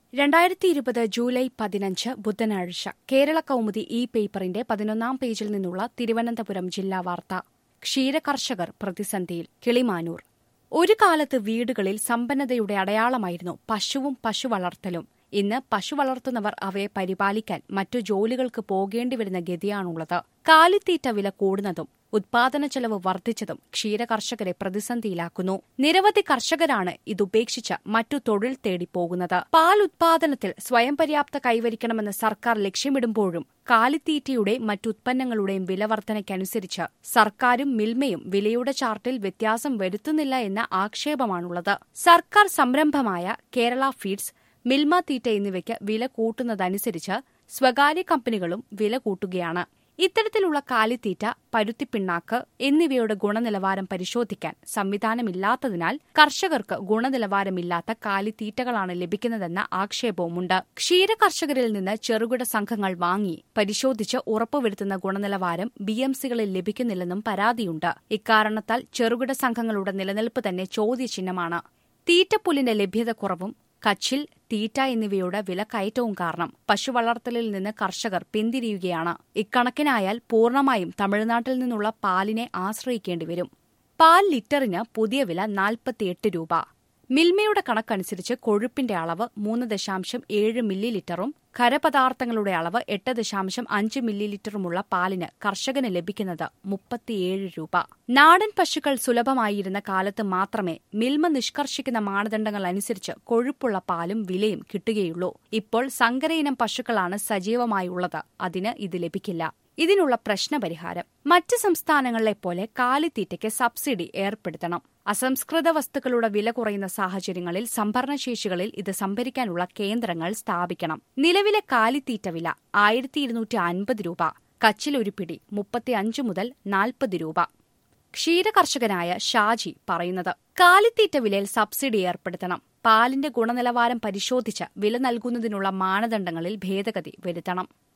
രണ്ടായിരത്തി ഇരുപത് ജൂലൈ പതിനഞ്ച് ബുധനാഴ്ച കേരള കൗമുദി ഈ പേപ്പറിന്റെ പതിനൊന്നാം പേജിൽ നിന്നുള്ള തിരുവനന്തപുരം ജില്ലാ വാർത്ത ക്ഷീരകർഷകർ പ്രതിസന്ധിയിൽ കിളിമാനൂർ ഒരു കാലത്ത് വീടുകളിൽ സമ്പന്നതയുടെ അടയാളമായിരുന്നു പശുവും പശു വളർത്തലും ഇന്ന് പശു വളർത്തുന്നവർ അവയെ പരിപാലിക്കാൻ മറ്റു ജോലികൾക്ക് പോകേണ്ടി വരുന്ന ഗതിയാണുള്ളത് കാലിത്തീറ്റ വില കൂടുന്നതും ഉത്പാദന ചെലവ് വർദ്ധിച്ചതും ക്ഷീരകർഷകരെ പ്രതിസന്ധിയിലാക്കുന്നു നിരവധി കർഷകരാണ് ഇതുപേക്ഷിച്ച് മറ്റു തൊഴിൽ തേടി പോകുന്നത് പാൽ ഉത്പാദനത്തിൽ സ്വയം പര്യാപ്ത കൈവരിക്കണമെന്ന് സർക്കാർ ലക്ഷ്യമിടുമ്പോഴും കാലിത്തീറ്റയുടെ മറ്റുത്പന്നങ്ങളുടെയും വില വർധനയ്ക്കനുസരിച്ച് സർക്കാരും മിൽമയും വിലയുടെ ചാർട്ടിൽ വ്യത്യാസം വരുത്തുന്നില്ല എന്ന ആക്ഷേപമാണുള്ളത് സർക്കാർ സംരംഭമായ കേരള ഫീഡ്സ് മിൽമ തീറ്റ എന്നിവയ്ക്ക് വില കൂട്ടുന്നതനുസരിച്ച് സ്വകാര്യ കമ്പനികളും വില കൂട്ടുകയാണ് ഇത്തരത്തിലുള്ള കാലിത്തീറ്റ പരുത്തിപ്പിണ്ണാക്ക് എന്നിവയുടെ ഗുണനിലവാരം പരിശോധിക്കാൻ സംവിധാനമില്ലാത്തതിനാൽ കർഷകർക്ക് ഗുണനിലവാരമില്ലാത്ത കാലിത്തീറ്റകളാണ് ലഭിക്കുന്നതെന്ന ആക്ഷേപവുമുണ്ട് ക്ഷീര കർഷകരിൽ നിന്ന് ചെറുകിട സംഘങ്ങൾ വാങ്ങി പരിശോധിച്ച് ഉറപ്പുവരുത്തുന്ന ഗുണനിലവാരം ബി എം സികളിൽ ലഭിക്കുന്നില്ലെന്നും പരാതിയുണ്ട് ഇക്കാരണത്താൽ ചെറുകിട സംഘങ്ങളുടെ നിലനിൽപ്പ് തന്നെ ചോദ്യചിഹ്നമാണ് തീറ്റപ്പുല്ലിന്റെ ലഭ്യതക്കുറവും കച്ചിൽ തീറ്റ എന്നിവയുടെ വിലക്കയറ്റവും കാരണം പശു വളർത്തലിൽ നിന്ന് കർഷകർ പിന്തിരിയുകയാണ് ഇക്കണക്കിനായാൽ പൂർണ്ണമായും തമിഴ്നാട്ടിൽ നിന്നുള്ള പാലിനെ ആശ്രയിക്കേണ്ടി വരും പാൽ ലിറ്ററിന് പുതിയ വില നാൽപ്പത്തിയെട്ട് രൂപ മിൽമയുടെ കണക്കനുസരിച്ച് കൊഴുപ്പിന്റെ അളവ് മൂന്ന് ദശാംശം ഏഴ് മില്ലി ലിറ്ററും ഖരപദാർത്ഥങ്ങളുടെ അളവ് എട്ട് ദശാംശം അഞ്ച് മില്ലി ലിറ്ററുമുള്ള പാലിന് കർഷകന് ലഭിക്കുന്നത് മുപ്പത്തിയേഴ് രൂപ നാടൻ പശുക്കൾ സുലഭമായിരുന്ന കാലത്ത് മാത്രമേ മിൽമ നിഷ്കർഷിക്കുന്ന മാനദണ്ഡങ്ങൾ അനുസരിച്ച് കൊഴുപ്പുള്ള പാലും വിലയും കിട്ടുകയുള്ളൂ ഇപ്പോൾ സങ്കരയിനം പശുക്കളാണ് സജീവമായുള്ളത് അതിന് ഇത് ലഭിക്കില്ല ഇതിനുള്ള പ്രശ്നപരിഹാരം മറ്റ് സംസ്ഥാനങ്ങളിലെ പോലെ കാലിത്തീറ്റയ്ക്ക് സബ്സിഡി ഏർപ്പെടുത്തണം അസംസ്കൃത വസ്തുക്കളുടെ വില കുറയുന്ന സാഹചര്യങ്ങളിൽ സംഭരണശേഷികളിൽ ഇത് സംഭരിക്കാനുള്ള കേന്ദ്രങ്ങൾ സ്ഥാപിക്കണം നിലവിലെ കാലിത്തീറ്റ വില ആയിരത്തി ഇരുന്നൂറ്റി അൻപത് രൂപ കച്ചിലൊരു പിടി മുപ്പത്തിയഞ്ച് മുതൽ നാൽപ്പത് രൂപ ക്ഷീരകർഷകനായ ഷാജി പറയുന്നത് കാലിത്തീറ്റ വിലയിൽ സബ്സിഡി ഏർപ്പെടുത്തണം പാലിന്റെ ഗുണനിലവാരം പരിശോധിച്ച് വില നൽകുന്നതിനുള്ള മാനദണ്ഡങ്ങളിൽ ഭേദഗതി വരുത്തണം